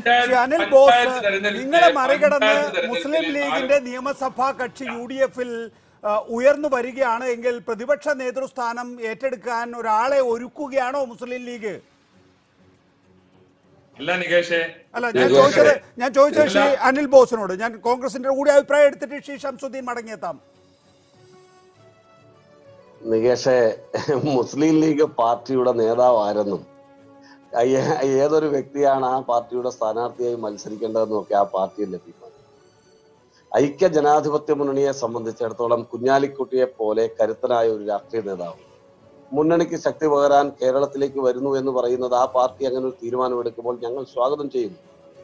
പഞ്ചായത്ത് ശ്രീ അനിൽ ബോസ് പഞ്ചായത്ത് തെരഞ്ഞെടുപ്പിലെ- നിങ്ങളെ മറികടന്ന് പഞ്ചായത്ത് തെരഞ്ഞെടുപ്പിലെ മുസ്ലിം ലീഗിന്റെ നിയമസഭാ കക്ഷി യു ഡി എഫിൽ ഉയർന്നു വരികയാണ് എങ്കിൽ പ്രതിപക്ഷ നേതൃസ്ഥാനം ഏറ്റെടുക്കാൻ ഒരാളെ ഒരുക്കുകയാണോ മുസ്ലിം ലീഗ് അല്ല നികേഷേ അല്ല ഞാൻ നികേഷേ, ചോദിച്ചത് ഞാൻ ചോദിച്ചത് ശ്രീ ഇല്ല. അനിൽ ബോസിനോട് ഞാൻ കോൺഗ്രസിന്റെ കൂടി അഭിപ്രായം എടുത്തിട്ട് ശ്രീ ഷംസുദ്ദീൻ മടങ്ങിയെത്താം നികേഷെ മുസ്ലിം ലീഗ് പാർട്ടിയുടെ നേതാവ് ആരെന്നും അയ്യ- ഏതൊരു വ്യക്തിയാണ് ആ പാർട്ടിയുടെ സ്ഥാനാർത്ഥിയായി മത്സരിക്കേണ്ടതെന്നും ഒക്കെ ആ പാർട്ടിയിൽ ലഭ്യമാണ് ഐക്യ ജനാധിപത്യ മുന്നണിയെ സംബന്ധിച്ചിടത്തോളം കുഞ്ഞാലിക്കുട്ടിയെ പോലെ കരുത്തനായ ഒരു രാഷ്ട്രീയ നേതാവ് മുന്നണിക്ക് ശക്തി പകരാൻ കേരളത്തിലേക്ക് വരുന്നു എന്ന് പറയുന്നത് ആ പാർട്ടി അങ്ങനെ ഒരു തീരുമാനമെടുക്കുമ്പോൾ ഞങ്ങൾ സ്വാഗതം ചെയ്യുന്നു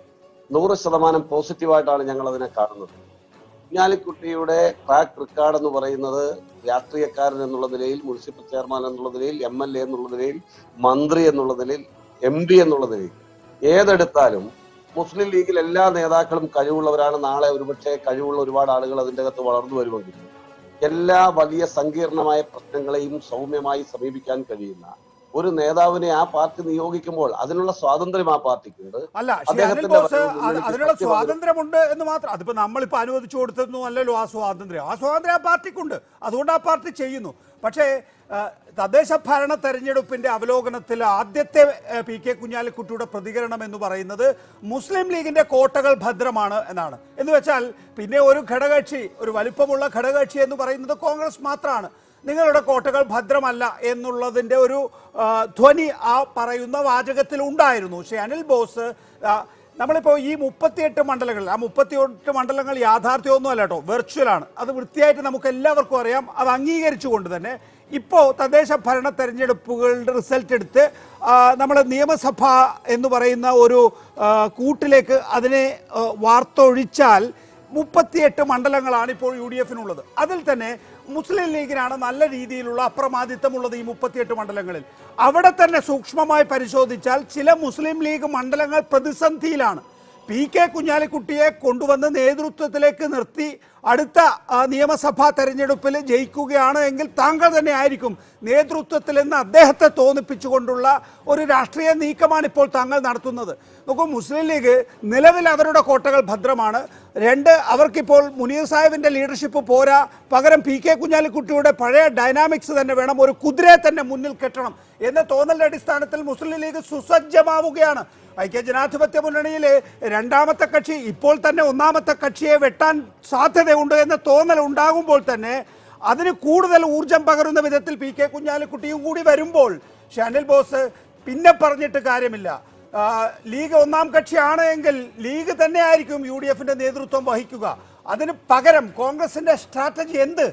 നൂറ് ശതമാനം പോസിറ്റീവായിട്ടാണ് ഞങ്ങൾ അതിനെ കാണുന്നത് കുഞ്ഞാലിക്കുട്ടിയുടെ ട്രാക്ക് റെക്കോർഡ് എന്ന് പറയുന്നത് രാഷ്ട്രീയക്കാരൻ എന്നുള്ള നിലയിൽ മുനിസിപ്പൽ ചെയർമാൻ എന്നുള്ള നിലയിൽ എം എൽ എ എന്നുള്ള നിലയിൽ മന്ത്രി എന്നുള്ള നിലയിൽ എം പി എന്നുള്ള നിലയിൽ ഏതെടുത്താലും മുസ്ലിം ലീഗിൽ എല്ലാ നേതാക്കളും കഴിവുള്ളവരാണ് നാളെ ഒരുപക്ഷെ കഴിവുള്ള ഒരുപാട് ആളുകൾ അതിൻ്റെ അകത്ത് വളർന്നു വരുമെങ്കിൽ എല്ലാ വലിയ സങ്കീർണമായ പ്രശ്നങ്ങളെയും സൗമ്യമായി സമീപിക്കാൻ കഴിയുന്ന ഒരു നേതാവിനെ ആ പാർട്ടി നിയോഗിക്കുമ്പോൾ അതിനുള്ള സ്വാതന്ത്ര്യം ആ പാർട്ടിക്കുണ്ട് അല്ല ശ്രീ അനിൽ അദ്ദേഹത്തിന്റെ ബോസ് വരവ് അത് മുന്നണിക്ക് അതിനുള്ള ശക്തി പകരും. സ്വാതന്ത്ര്യമുണ്ട് എന്ന് മാത്രം അതിപ്പോ നമ്മളിപ്പോ അനുവദിച്ചു കൊടുത്തതൊന്നും അല്ലല്ലോ ആ സ്വാതന്ത്ര്യം ആ സ്വാതന്ത്ര്യം ആ പാർട്ടിക്കുണ്ട് അതുകൊണ്ട് ആ പാർട്ടി ചെയ്യുന്നു പക്ഷേ ആ, തദ്ദേശ ഭരണ തെരഞ്ഞെടുപ്പിന്റെ അവലോകനത്തിൽ ആദ്യത്തെ ആ, പി കെ കുഞ്ഞാലിക്കുട്ടിയുടെ പ്രതികരണം എന്ന് പറയുന്നത് മുസ്ലിം ലീഗിന്റെ കോട്ടകൾ ഭദ്രമാണ് എന്നാണ് എന്ന് വെച്ചാൽ പിന്നെ ഒരു ഘടകകക്ഷി ഒരു വലിപ്പമുള്ള ഘടകകക്ഷി എന്ന് പറയുന്നത് കോൺഗ്രസ് മാത്രമാണ് നിങ്ങളുടെ കോട്ടകൾ ഭദ്രമല്ല എന്നുള്ളതിന്റെ ഒരു ആ, ധ്വനി ആ പറയുന്ന വാചകത്തിൽ ഉണ്ടായിരുന്നു പക്ഷേ അനിൽ ബോസ് ആ, നമ്മളിപ്പോൾ ഈ മുപ്പത്തിയെട്ട് മണ്ഡലങ്ങളിൽ ആ മുപ്പത്തിയെട്ട് മണ്ഡലങ്ങൾ യാഥാർത്ഥ്യമൊന്നും അല്ല കേട്ടോ വെർച്വൽ ആണ് അത് വൃത്തിയായിട്ട് നമുക്ക് എല്ലാവർക്കും അറിയാം അത് അംഗീകരിച്ചുകൊണ്ട് തന്നെ ഇപ്പോൾ തദ്ദേശ ഭരണ തെരഞ്ഞെടുപ്പുകളുടെ റിസൾട്ട് എടുത്ത് നമ്മൾ നിയമസഭ എന്ന് പറയുന്ന ഒരു ആ, കൂട്ടിലേക്ക് അതിനെ ആ, വാർത്തൊഴിച്ചാൽ മുപ്പത്തിയെട്ട് മണ്ഡലങ്ങളാണ് ഇപ്പോൾ യു ഡി എഫിനുള്ളത് അതിൽ തന്നെ മുസ്ലിം ലീഗിനാണ് നല്ല രീതിയിലുള്ള അപ്രമാദിത്വമുള്ളത് ഈ മുപ്പത്തിയെട്ട് മണ്ഡലങ്ങളിൽ അവിടെ തന്നെ സൂക്ഷ്മമായി പരിശോധിച്ചാൽ ചില മുസ്ലിം ലീഗ് മണ്ഡലങ്ങൾ പ്രതിസന്ധിയിലാണ് പി കെ കുഞ്ഞാലിക്കുട്ടിയെ കൊണ്ടുവന്ന് നേതൃത്വത്തിലേക്ക് നിർത്തി അടുത്ത ആ, നിയമസഭാ തെരഞ്ഞെടുപ്പിൽ ജയിക്കുകയാണ് എങ്കിൽ താങ്കൾ തന്നെ ആയിരിക്കും നേതൃത്വത്തിൽ നിന്ന് അദ്ദേഹത്തെ തോന്നിപ്പിച്ചുകൊണ്ടുള്ള ഒരു രാഷ്ട്രീയ നീക്കമാണ് ഇപ്പോൾ താങ്കൾ നടത്തുന്നത് നോക്കൂ മുസ്ലിം ലീഗ് നിലവിൽ അവരുടെ കോട്ടകൾ ഭദ്രമാണ് രണ്ട് അവർക്കിപ്പോൾ മുനീർ സാഹിബിന്റെ ലീഡർഷിപ്പ് പോരാ പകരം പി കെ കുഞ്ഞാലിക്കുട്ടിയുടെ പഴയ ഡൈനാമിക്സ് തന്നെ വേണം ഒരു കുതിരയെ തന്നെ മുന്നിൽ കെട്ടണം എന്ന തോന്നലിന്റെ അടിസ്ഥാനത്തിൽ മുസ്ലിം ലീഗ് സുസജ്ജമാവുകയാണ് ഐക്യ ജനാധിപത്യ മുന്നണിയിലെ രണ്ടാമത്തെ കക്ഷി ഇപ്പോൾ തന്നെ ഒന്നാമത്തെ കക്ഷിയെ വെട്ടാൻ സാധ്യതയുണ്ട് എന്ന തോന്നൽ ഉണ്ടാകുമ്പോൾ തന്നെ അതിന് കൂടുതൽ ഊർജം പകരുന്ന വിധത്തിൽ പി കെ കുഞ്ഞാലിക്കുട്ടിയും കൂടി വരുമ്പോൾ ഷാനിൽ ബോസ് പിന്നെ പറഞ്ഞിട്ട് കാര്യമില്ല ആ, ലീഗ് ഒന്നാം കക്ഷിയാണ് എങ്കിൽ ലീഗ് തന്നെ ആയിരിക്കും യു ഡി എഫിന്റെ നേതൃത്വം വഹിക്കുക അതിന് പകരം കോൺഗ്രസിന്റെ സ്ട്രാറ്റജി എന്ത്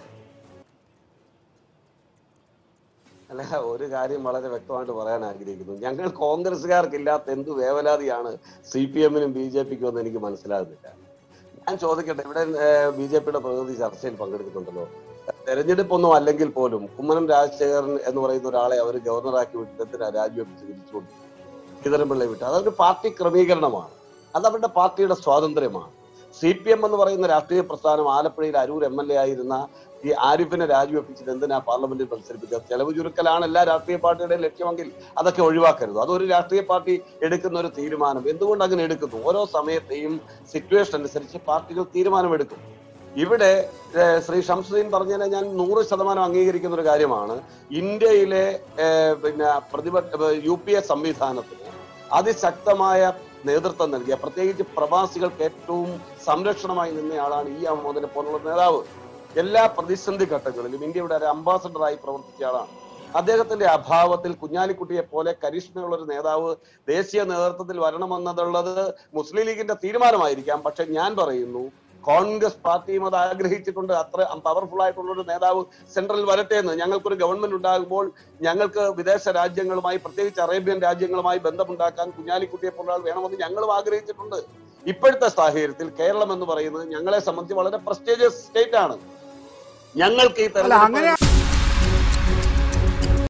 അല്ല ഒരു കാര്യം വളരെ വ്യക്തമായിട്ട് പറയാൻ ആഗ്രഹിക്കുന്നു ഞങ്ങൾ കോൺഗ്രസ്സുകാർക്ക് ഇല്ലാത്ത എന്ത് വേവലാതിയാണ് സി പി എമ്മിനും ബി ജെ പിക്കും എന്ന് എനിക്ക് മനസ്സിലാകുന്നില്ല ഞാൻ ചോദിക്കട്ടെ ഇവിടെ ബി ജെ പിയുടെ പ്രതിനിധി ചർച്ചയിൽ പങ്കെടുക്കുന്നുണ്ടല്ലോ തെരഞ്ഞെടുപ്പൊന്നും അല്ലെങ്കിൽ പോലും കുമ്മനം രാജശേഖരൻ എന്ന് പറയുന്ന ഒരാളെ അവർ ഗവർണറാക്കി വിട്ടിട്ട് രാജിവെപ്പിച്ച് തിരിച്ചുകൊണ്ട് ശ്രീധരൻപിള്ളയെ വിട്ടു അതൊരു പാർട്ടി ക്രമീകരണമാണ് അത് അവരുടെ പാർട്ടിയുടെ സ്വാതന്ത്ര്യമാണ് സി പി എം എന്ന് പറയുന്ന രാഷ്ട്രീയ പ്രസ്ഥാനം ആലപ്പുഴയിൽ അരൂർ എം എൽ എ ആയിരുന്ന ഈ ആരിഫിനെ രാജിവെപ്പിച്ചിട്ട് എന്തിനാ പാർലമെന്റിൽ മത്സരിപ്പിച്ചത് ചെലവ് ചുരുക്കലാണ് എല്ലാ രാഷ്ട്രീയ പാർട്ടിയുടെയും ലക്ഷ്യമെങ്കിൽ അതൊക്കെ ഒഴിവാക്കരുത് അതൊരു രാഷ്ട്രീയ പാർട്ടി എടുക്കുന്ന ഒരു തീരുമാനം എന്തുകൊണ്ട് അങ്ങനെ എടുക്കുന്നു ഓരോ സമയത്തെയും സിറ്റുവേഷൻ അനുസരിച്ച് പാർട്ടികൾ തീരുമാനമെടുക്കും ഇവിടെ ഏഹ്, ശ്രീ ഷംസുദ്ദീൻ പറഞ്ഞതിനെ ഞാൻ നൂറ് ശതമാനം അംഗീകരിക്കുന്ന ഒരു കാര്യമാണ് ഇന്ത്യയിലെ ഏഹ്, പിന്നെ പ്രതിപക്ഷ യു പി എ സംവിധാനത്തിന് അതിശക്തമായ നേതൃത്വം നൽകിയ പ്രത്യേകിച്ച് പ്രവാസികൾക്ക് ഏറ്റവും സംരക്ഷണമായി നിന്നയാളാണ് ഈ അഹമ്മദിനെ പോലുള്ള നേതാവ് എല്ലാ പ്രതിസന്ധി ഘട്ടങ്ങളിലും ഇന്ത്യയുടെ ഒരു അംബാസഡറായി പ്രവർത്തിച്ച ആളാണ് അദ്ദേഹത്തിന്റെ അഭാവത്തിൽ കുഞ്ഞാലിക്കുട്ടിയെ പോലെ കരിഷ്മയുള്ള ഒരു നേതാവ് ദേശീയ നേതൃത്വത്തിൽ വരണമെന്നതുള്ളത് മുസ്ലിം ലീഗിന്റെ തീരുമാനമായിരിക്കാം പക്ഷെ ഞാൻ പറയുന്നു കോൺഗ്രസ് പാർട്ടിയും അത് ആഗ്രഹിച്ചിട്ടുണ്ട് അത്ര പവർഫുൾ ആയിട്ടുള്ള ഒരു നേതാവ് സെൻട്രൽ വരട്ടെ എന്ന് ഞങ്ങൾക്കൊരു ഗവൺമെന്റ് ഉണ്ടാകുമ്പോൾ ഞങ്ങൾക്ക് വിദേശ രാജ്യങ്ങളുമായി പ്രത്യേകിച്ച് അറേബ്യൻ രാജ്യങ്ങളുമായി ബന്ധമുണ്ടാക്കാൻ കുഞ്ഞാലിക്കുട്ടിയെ പോലുള്ള ആൾ വേണമെന്ന് ഞങ്ങളും ആഗ്രഹിച്ചിട്ടുണ്ട് ഇപ്പോഴത്തെ സാഹചര്യത്തിൽ കേരളം എന്ന് പറയുന്നത് ഞങ്ങളെ സംബന്ധിച്ച് വളരെ പ്രസ്റ്റേജിയസ് സ്റ്റേറ്റ് ആണ് ഞങ്ങൾക്ക് ഈ അല്ല അങ്ങനെ തെരഞ്ഞെടുപ്പ്